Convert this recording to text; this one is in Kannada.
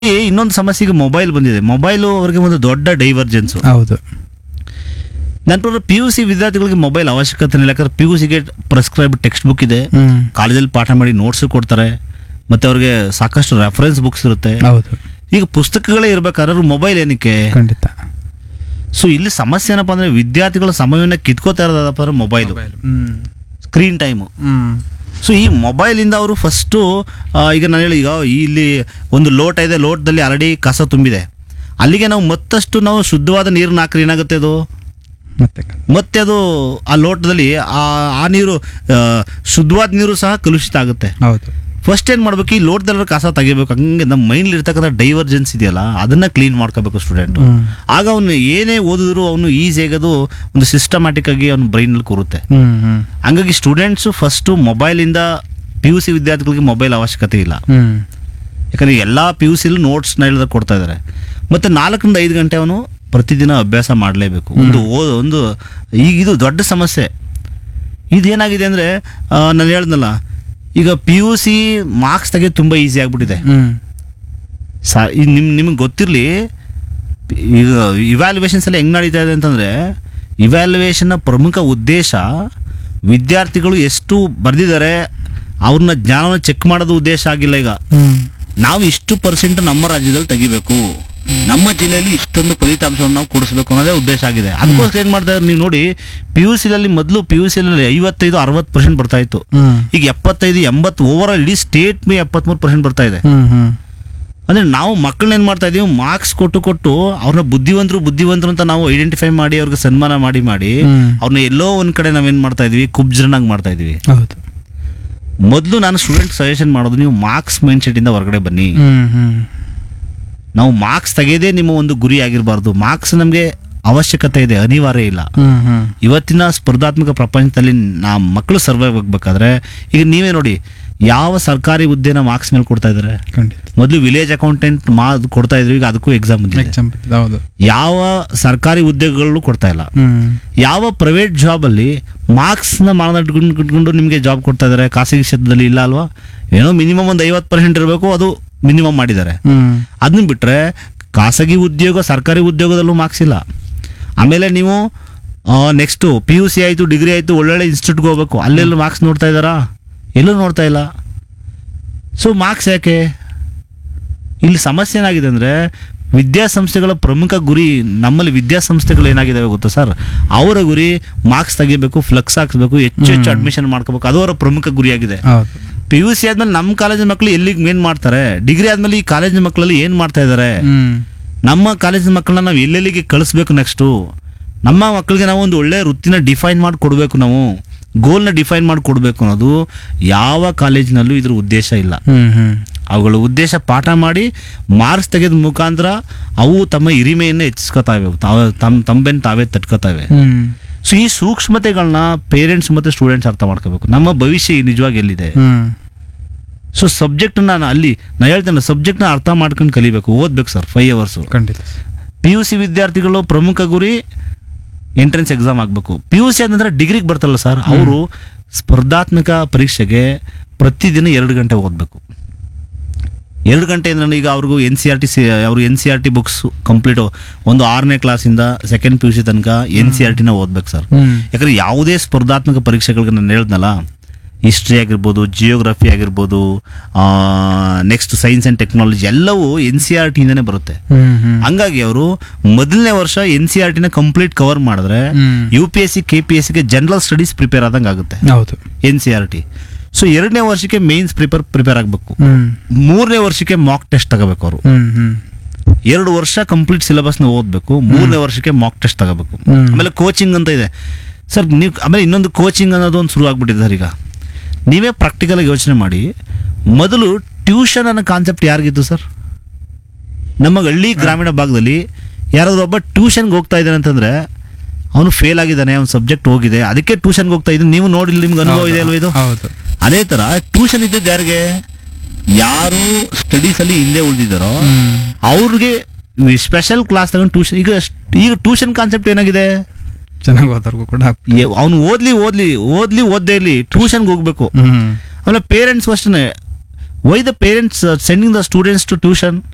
ಈ ಇನ್ನೊಂದು ಸಮಸ್ಯೆಗೆ ಮೊಬೈಲ್ ಬಂದಿದೆ ಮೊಬೈಲು ಅವರಿಗೆ ಒಂದು ದೊಡ್ಡ ಡೈವರ್ಜೆನ್ಸ್ ಹೌದು ನನ್ನ ಪ್ರಕಾರ ಪಿ ಯು ಸಿ ವಿದ್ಯಾರ್ಥಿಗಳಿಗೆ ಮೊಬೈಲ್ ಅವಶ್ಯಕತೆ ಇಲ್ಲ ಯಾಕಂದ್ರೆ ಪಿ ಯು ಸಿಗೆ ಪ್ರಿಸ್ಕ್ರೈಬ್ ಟೆಕ್ಸ್ಟ್ ಬುಕ್ ಇದೆ ಹ್ಮ್ ಕಾಲೇಜಲ್ಲಿ ಪಾಠ ಮಾಡಿ ನೋಟ್ಸ್ ಕೊಡ್ತಾರೆ ಮತ್ತೆ ಅವ್ರಿಗೆ ಸಾಕಷ್ಟು ರೆಫರೆನ್ಸ್ ಬುಕ್ಸ್ ಇರುತ್ತೆ ಹೌದು ಈಗ ಪುಸ್ತಕಗಳೇ ಇರ್ಬೇಕಾದ್ರೆ ಮೊಬೈಲ್ ಏನಕ್ಕೆ ಖಂಡಿತ ಸೊ ಇಲ್ಲಿ ಸಮಸ್ಯೆ ಏನಪ್ಪಾ ಅಂದ್ರೆ ವಿದ್ಯಾರ್ಥಿಗಳ ಸಮಯವನ್ನ ಕಿತ್ಕೋತಾ ಇರೋದಪ್ಪ ಅಂದ್ರೆ mobile hmm screen time hmm so ಈ ಮೊಬೈಲಿಂದ ಅವರು ಫಸ್ಟು ಈಗ ನಾನು ಹೇಳಿ ಈಗ ಇಲ್ಲಿ ಒಂದು ಲೋಟ ಇದೆ ಲೋಟದಲ್ಲಿ ಆಲ್ರೆಡಿ ಕಸ ತುಂಬಿದೆ ಅಲ್ಲಿಗೆ ನಾವು ಮತ್ತಷ್ಟು ನಾವು ಶುದ್ಧವಾದ ನೀರನ್ನ ಹಾಕ್ರೆ ಏನಾಗುತ್ತೆ ಅದು ಮತ್ತೆ ಮತ್ತೆ ಅದು ಆ ಲೋಟದಲ್ಲಿ ಆ ಆ ನೀರು ಆ, ಶುದ್ಧವಾದ ನೀರು ಸಹ ಕಲುಷಿತ ಆಗುತ್ತೆ ಹೌದು ಫಸ್ಟ್ ಏನು ಮಾಡ್ಬೇಕು ಈ ಲೋಟದಲ್ಲಿ ಕಸ ತೆಗಿಬೇಕು ಹಂಗೆ ನಮ್ಮ ಮೈಂಡ್ಲಿ ಇರ್ತಕ್ಕಂಥ ಡೈವರ್ಜೆನ್ಸ್ ಇದೆಯಲ್ಲ ಅದನ್ನ ಕ್ಲೀನ್ ಮಾಡ್ಕೋಬೇಕು ಸ್ಟೂಡೆಂಟ್ ಹ್ಮ್ ಆಗ ಅವನು ಏನೇ ಓದಿದ್ರು ಅವನು ಈಸಿಯಾಗಿ ಅದು ಒಂದು ಸಿಸ್ಟಮ್ಯಾಟಿಕ್ ಆಗಿ ಅವನ ಬ್ರೈನಲ್ಲಿ ಕೂರುತ್ತೆ ಹ್ಮ್ ಹ್ಮ್ ಹಂಗಾಗಿ ಸ್ಟೂಡೆಂಟ್ಸು ಫಸ್ಟು ಮೊಬೈಲಿಂದ ಪಿ ಯು ಸಿ ವಿದ್ಯಾರ್ಥಿಗಳಿಗೆ ಮೊಬೈಲ್ ಅವಶ್ಯಕತೆ ಇಲ್ಲ ಹ್ಮ್ ಯಾಕಂದರೆ ಎಲ್ಲ ಪಿ ಯು ಸಿಲಿ ನೋಟ್ಸ್ನ ಹೇಳಿದ ಕೊಡ್ತಾ ಇದ್ದಾರೆ ಮತ್ತು ನಾಲ್ಕರಿಂದ ಐದು ಗಂಟೆ ಅವನು ಪ್ರತಿದಿನ ಅಭ್ಯಾಸ ಮಾಡಲೇಬೇಕು ಒಂದು ಓ ಒಂದು ಈಗ ಇದು ದೊಡ್ಡ ಸಮಸ್ಯೆ ಇದೇನಾಗಿದೆ ಅಂದರೆ ನಾನು ಹೇಳ್ದಲ್ಲ ಈಗ ಪಿ ಯು ಸಿ ಮಾರ್ಕ್ಸ್ ತೆಗೆದು ತುಂಬ ಈಸಿ ಆಗಿಬಿಟ್ಟಿದೆ ಹ್ಮ್ ಸಾ ಈಗ ನಿಮ್ ನಿಮಗೆ ಗೊತ್ತಿರಲಿ ಈಗ ಇವ್ಯಾಲ್ಯುವೇಷನ್ಸ್ ಎಲ್ಲ ಹೆಂಗೆ ನಡೀತಾ ಇದೆ ಅಂತಂದರೆ ಇವ್ಯಾಲ್ಯುವೇಷನ್ನ ಪ್ರಮುಖ ಉದ್ದೇಶ ವಿದ್ಯಾರ್ಥಿಗಳು ಎಷ್ಟು ಬರೆದಿದ್ದಾರೆ ಅವ್ರನ್ನ ಜ್ಞಾನವನ್ನು ಚೆಕ್ ಮಾಡೋದು ಉದ್ದೇಶ ಆಗಿಲ್ಲ ಈಗ ಹ್ಮ್ ನಾವು ಇಷ್ಟು ಪರ್ಸೆಂಟ್ ನಮ್ಮ ರಾಜ್ಯದಲ್ಲಿ ತೆಗಿಬೇಕು ನಮ್ಮ ಜಿಲ್ಲೆಯಲ್ಲಿ ಇಷ್ಟೊಂದು ಫಲಿತಾಂಶವನ್ನು ನಾವು ಕೊಡಿಸ್ಬೇಕು ಅನ್ನೋದೇ ಉದ್ದೇಶ ಆಗಿದೆ ಅದಕ್ಕೋಸ್ಕರ ಏನು ಮಾಡ್ತಾ ಇದ್ದಾರೆ ನೀವು ನೋಡಿ ಪಿ ಯು ಸಿಲಲ್ಲಿ ಮೊದಲು ಪಿ ಯು ಸಿಲಲ್ಲಿ ಐವತ್ತೈದು ಅರವತ್ತು ಪರ್ಸೆಂಟ್ ಬರ್ತಾ ಇತ್ತು ಹ್ಮ್ ಈಗ ಎಪ್ಪತ್ತೈದು ಎಂಬತ್ತು ಓವರ್ ಆಲ್ ಇಡೀ ಸ್ಟೇಟ್ ಮೇ ಎಪ್ಪತ್ಮೂರು ಪರ್ಸೆಂಟ್ ಬರ್ತಾ ಇದೆ ಹ್ಮ್ ಹ್ಮ್ ಅಂದ್ರೆ ನಾವು ಮಕ್ಕಳನ್ನ ಏನ್ ಮಾಡ್ತಾ ಇದೀವಿ ಮಾರ್ಕ್ಸ್ ಕೊಟ್ಟು ಕೊಟ್ಟು ಅವ್ರನ್ನ ಬುದ್ಧಿವಂತರು ಬುದ್ಧಿವಂತರು ಅಂತ ನಾವು ಐಡೆಂಟಿಫೈ ಮಾಡಿ ಅವ್ರಿಗೆ ಸನ್ಮಾನ ಮಾಡಿ ಮಾಡಿ ಹ್ಮ್. ಅವ್ರನ್ನ ಎಲ್ಲೋ ಒಂದ್ ಕಡೆ ನಾವೇನ್ ಮಾಡ್ತಾ ಇದೀವಿ ಕುಬ್ಜರನಾಗಿ ಮಾಡ್ತಾ ಇದೀವಿ ಹೌದು ಮೊದಲು ನಾನು ಸ್ಟೂಡೆಂಟ್ ಸಜೆಷನ್ ಮಾಡೋದು ನೀವು ಮಾರ್ಕ್ಸ್ ಮೈಂಡ್ ಸೆಟ್ ಇಂದ ಹೊರಗಡೆ ಬನ್ನಿ ಹ್ಮ್ ಹ್ಮ್ ನಾವು ಮಾರ್ಕ್ಸ್ ತೆಗೆಯೋದೇ ನಿಮ್ಮ ಒಂದು ಗುರಿ ಆಗಿರಬಾರ್ದು ಮಾರ್ಕ್ಸ್ ನಮಗೆ ಅವಶ್ಯಕತೆ ಇದೆ ಅನಿವಾರ್ಯ ಇಲ್ಲ ಹ್ಮ್ ಹ್ಮ್ ಇವತ್ತಿನ ಸ್ಪರ್ಧಾತ್ಮಕ ಪ್ರಪಂಚದಲ್ಲಿ ನಾ ಮಕ್ಕಳು ಸರ್ವೈವ್ ಆಗಬೇಕಾದ್ರೆ ಈಗ ನೀವೇ ನೋಡಿ ಯಾವ ಸರ್ಕಾರಿ ಹುದ್ದೆನ ಮಾರ್ಕ್ಸ್ ಮೇಲೆ ಕೊಡ್ತಾ ಇದ್ದಾರೆ ಖಂಡಿತ ಮೊದಲು ವಿಲೇಜ್ ಅಕೌಂಟೆಂಟ್ ಮಾ ಕೊಡ್ತಾ ಇದ್ರು ಈಗ ಅದಕ್ಕೂ ಎಕ್ಸಾಮ್ ಬಂದಿದೆ ಎಕ್ಸಾಂಪಲ್ ಹೌದು ಯಾವ ಸರ್ಕಾರಿ ಹುದ್ದೆಗಳು ಕೊಡ್ತಾ ಇಲ್ಲ ಹ್ಮ್ ಯಾವ ಪ್ರೈವೇಟ್ ಜಾಬಲ್ಲಿ ಮಾರ್ಕ್ಸ್ನ ಮಾನದಂಡ ಇಟ್ಕೊಂಡು ಇಟ್ಕೊಂಡು ನಿಮಗೆ ಜಾಬ್ ಕೊಡ್ತಾ ಇದ್ದಾರೆ ಖಾಸಗಿ ಕ್ಷೇತ್ರದಲ್ಲಿ ಇಲ್ಲ ಅಲ್ವಾ ಏನೋ ಮಿನಿಮಮ್ ಒಂದು ಐವತ್ತು ಪರ್ಸೆಂಟ್ ಇರಬೇಕು ಅದು ಮಿನಿಮಮ್ ಮಾಡಿದ್ದಾರೆ ಹ್ಮ್ ಅದನ್ನ ಬಿಟ್ಟರೆ ಖಾಸಗಿ ಉದ್ಯೋಗ ಸರ್ಕಾರಿ ಉದ್ಯೋಗದಲ್ಲೂ ಮಾರ್ಕ್ಸ್ ಇಲ್ಲ ಆಮೇಲೆ ನೀವು ನೆಕ್ಸ್ಟು ಪಿ ಯು ಸಿ ಆಯಿತು ಡಿಗ್ರಿ ಆಯಿತು ಒಳ್ಳೊಳ್ಳೆ ಇನ್ಸ್ಟಿಟ್ಯೂಟ್ಗೆ ಹೋಗ್ಬೇಕು ಅಲ್ಲೆಲ್ಲೂ ಮಾರ್ಕ್ಸ್ ನೋಡ್ತಾ ಇದ್ದಾರಾ ಎಲ್ಲೂ ನೋಡ್ತಾ ಇಲ್ಲ ಸೊ ಮಾರ್ಕ್ಸ್ ಯಾಕೆ ಇಲ್ಲಿ ಸಮಸ್ಯೆ ಏನಾಗಿದೆ ಅಂದರೆ ವಿದ್ಯಾಸಂಸ್ಥೆಗಳ ಪ್ರಮುಖ ಗುರಿ ನಮ್ಮಲ್ಲಿ ವಿದ್ಯಾಸಂಸ್ಥೆಗಳು ಏನಾಗಿದ್ದಾವೆ ಗೊತ್ತಾ ಸರ್ ಅವರ ಗುರಿ ಮಾರ್ಕ್ಸ್ ತೆಗಿಬೇಕು ಫ್ಲೆಕ್ಸ್ ಹಾಕ್ಸ್ಬೇಕು ಹೆಚ್ಚು ಹೆಚ್ಚು ಅಡ್ಮಿಷನ್ ಮಾಡ್ಕೋಬೇಕು ಅದು ಅವರ ಪ್ರಮುಖ ಗುರಿಯಾಗಿದೆ ಹೌದು ಪಿ ಯು ಸಿ ಆದ್ಮೇಲೆ ನಮ್ಮ ಕಾಲೇಜಿನ ಮಕ್ಕಳು ಎಲ್ಲಿಗೆ ಮೇನ್ ಮಾಡ್ತಾರೆ ಡಿಗ್ರಿ ಆದ್ಮೇಲೆ ಈ ಕಾಲೇಜಿನ ಮಕ್ಕಳಲ್ಲಿ ಏನು ಮಾಡ್ತಾ ಇದ್ದಾರೆ ಹ್ಮ್ ನಮ್ಮ ಕಾಲೇಜಿನ ಮಕ್ಕಳನ್ನ ನಾವು ಎಲ್ಲೆಲ್ಲಿಗೆ ಕಳಿಸ್ಬೇಕು ನೆಕ್ಸ್ಟು ನಮ್ಮ ಮಕ್ಕಳಿಗೆ ನಾವು ಒಂದು ಒಳ್ಳೆ ವೃತ್ತಿನ ಡಿಫೈನ್ ಮಾಡಿ ಕೊಡಬೇಕು ನಾವು ಗೋಲ್ನ ಡಿಫೈನ್ ಮಾಡಿ ಕೊಡಬೇಕು ಅನ್ನೋದು ಯಾವ ಕಾಲೇಜಿನಲ್ಲೂ ಇದ್ರ ಉದ್ದೇಶ ಇಲ್ಲ ಹ್ಮ್ ಹ್ಮ್ ಅವುಗಳ ಉದ್ದೇಶ ಪಾಠ ಮಾಡಿ ಮಾರ್ಕ್ಸ್ ತೆಗೆದ ಮುಖಾಂತರ ಅವು ತಮ್ಮ ಹಿರಿಮೆಯನ್ನು ಹೆಚ್ಚಿಸ್ಕೊತಾವೆ ತಾವ ತಮ್ಮ ತಂಬೆನ್ ತಾವೇ ತಟ್ಕೋತಾವೆ ಹ್ಮ್ ಸೊ ಈ ಸೂಕ್ಷ್ಮತೆಗಳನ್ನ ಪೇರೆಂಟ್ಸ್ ಮತ್ತು ಸ್ಟೂಡೆಂಟ್ಸ್ ಅರ್ಥ ಮಾಡ್ಕೋಬೇಕು ನಮ್ಮ ಭವಿಷ್ಯ ನಿಜವಾಗಿ ಎಲ್ಲಿದೆ ಹ್ಮ್ ಸೊ ಸಬ್ಜೆಕ್ಟ್ ನಾನು ಅಲ್ಲಿ ನಾ ಹೇಳ್ತೇನೆ ಸಬ್ಜೆಕ್ಟ್ನ ಅರ್ಥ ಮಾಡ್ಕೊಂಡು ಕಲಿಬೇಕು ಓದ್ಬೇಕು ಸರ್ ಫೈವ್ ಅವರ್ಸು ಖಂಡಿತ ಪಿ ಯು ಸಿ ವಿದ್ಯಾರ್ಥಿಗಳು ಪ್ರಮುಖ ಗುರಿ ಎಂಟ್ರೆನ್ಸ್ ಎಕ್ಸಾಮ್ ಆಗಬೇಕು ಪಿ ಯು ಸಿ ಆದ ಡಿಗ್ರಿಗೆ ಬರ್ತಾರಲ್ಲ ಸರ್ ಅವರು ಸ್ಪರ್ಧಾತ್ಮಕ ಪರೀಕ್ಷೆಗೆ ಪ್ರತಿದಿನ ಎರಡು ಗಂಟೆ ಓದಬೇಕು ಎರಡು ಗಂಟೆ ಅಂದ್ರೆ ಈಗ ಅವ್ರಿಗೂ ಎನ್ ಸಿ ಆರ್ ಟಿ ಸಿ ಅವರು N C R T books complete ಒಂದು ಆರನೇ ಕ್ಲಾಸಿಂದ ಸೆಕೆಂಡ್ ಪಿ ಯು ಸಿ ತನಕ ಎನ್ ಸಿ ಆರ್ ಟಿನ ಓದ್ಬೇಕು ಸರ್ ಹ್ಮ್ ಯಾಕಂದ್ರೆ ಯಾವುದೇ ಸ್ಪರ್ಧಾತ್ಮಕ ಪರೀಕ್ಷೆಗಳಿಗೆ ನಾನು ಹೇಳ್ದಲ್ಲ ಹಿಸ್ಟ್ರಿ ಆಗಿರ್ಬೋದು ಜಿಯೋಗ್ರಫಿ ಆಗಿರ್ಬೋದು ನೆಕ್ಸ್ಟ್ ಸೈನ್ಸ್ ಆ್ಯಂಡ್ ಟೆಕ್ನಾಲಜಿ ಎಲ್ಲವೂ ಎನ್ ಸಿ ಆರ್ ಟಿಯಿಂದನೇ ಬರುತ್ತೆ ಹ್ಮ್ ಹ್ಮ್ ಹಂಗಾಗಿ ಅವರು ಮೊದಲನೇ ವರ್ಷ ಎನ್ ಸಿ ಆರ್ ಟಿನ ಕಂಪ್ಲೀಟ್ ಕವರ್ ಮಾಡಿದ್ರೆ hmm. U P S C K P S ಸಿಗೆ ಜನರಲ್ ಸ್ಟಡೀಸ್ ಪ್ರಿಪೇರ್ ಆದಂಗೆ ಆಗುತ್ತೆ ಹೌದು N C R T so ಎರಡನೇ ವರ್ಷಕ್ಕೆ ಮೇನ್ಸ್ ಪ್ರಿಪೇರ್ ಪ್ರಿಪೇರ್ ಆಗಬೇಕು ಹ್ಮ್ ಮೂರನೇ ವರ್ಷಕ್ಕೆ ಮಾಕ್ ಟೆಸ್ಟ್ ತಗೋಬೇಕು ಅವರು ಹ್ಮ್ ಹ್ಮ್ ಎರಡು ವರ್ಷ ಕಂಪ್ಲೀಟ್ ಸಿಲೆಬಸ್ನ ಓದಬೇಕು ಮೂರನೇ ವರ್ಷಕ್ಕೆ ಮಾಕ್ ಟೆಸ್ಟ್ ತಗೋಬೇಕು ಹ್ಮ್. ಆಮೇಲೆ ಕೋಚಿಂಗ್ ಅಂತ ಇದೆ ಸರ್ ನೀವು ಆಮೇಲೆ ಇನ್ನೊಂದು ಕೋಚಿಂಗ್ ಅನ್ನೋದು ಒಂದು ಶುರು ಆಗ್ಬಿಟ್ಟಿದೆ ಸರ್ ಈಗ ನೀವೇ ಪ್ರಾಕ್ಟಿಕಲ್ ಆಗಿ ಯೋಚನೆ ಮಾಡಿ ಮೊದಲು ಟ್ಯೂಷನ್ ಅನ್ನೋ ಕಾನ್ಸೆಪ್ಟ್ ಯಾರಿಗಿತ್ತು ಸರ್ ನಮ್ಮ ಹಳ್ಳಿ ಗ್ರಾಮೀಣ ಭಾಗದಲ್ಲಿ ಯಾರಾದ್ರೂ ಒಬ್ಬ ಟ್ಯೂಷನ್ಗೆ ಹೋಗ್ತಾ ಇದ್ದಾನೆ ಅಂತಂದ್ರೆ ಅವನು ಫೇಲ್ ಆಗಿದ್ದಾನೆ ಅವ್ನ ಸಬ್ಜೆಕ್ಟ್ ಹೋಗಿದೆ ಅದಕ್ಕೆ ಟ್ಯೂಷನ್ಗೆ ಹೋಗ್ತಾ ಇದ್ದಾನೆ ನೀವು ನೋಡಿ ನಿಮ್ಗೆ ಅನುಭವ ಇದೆ ಅಲ್ವಾ ಇದು ಹೌದು ಅದೇ ತರ ಟ್ಯೂಷನ್ ಇದ್ದದ್ದು ಯಾರಿಗೆ ಯಾರು ಸ್ಟಡೀಸ್ ಅಲ್ಲಿ ಹಿಂದೆ ಉಳಿದಿದ್ದಾರೋ ಹ್ಮ್ ಅವ್ರಿಗೆ ಸ್ಪೆಷಲ್ ಕ್ಲಾಸ್ ತಗೊಂಡು ಟ್ಯೂಷನ್ ಈಗ ಸ್ಟ್- ಈಗ ಟ್ಯೂಷನ್ ಕಾನ್ಸೆಪ್ಟ್ ಏನಾಗಿದೆ ಚೆನ್ನಾಗಿ ಓದೋರ್ಗು ಕೂಡ ಅವನು ಓದ್ಲಿ ಓದ್ಲಿ ಓದ್ಲಿ ಓದ್ದೇ ಇರ್ಲಿ ಟ್ಯೂಷನ್ಗೆ ಹೋಗ್ಬೇಕು ಹ್ಮ್ ಆಮೇಲೆ ಪೇರೆಂಟ್ಸ್ ಅಷ್ಟೇ why the parents sending the students to tuition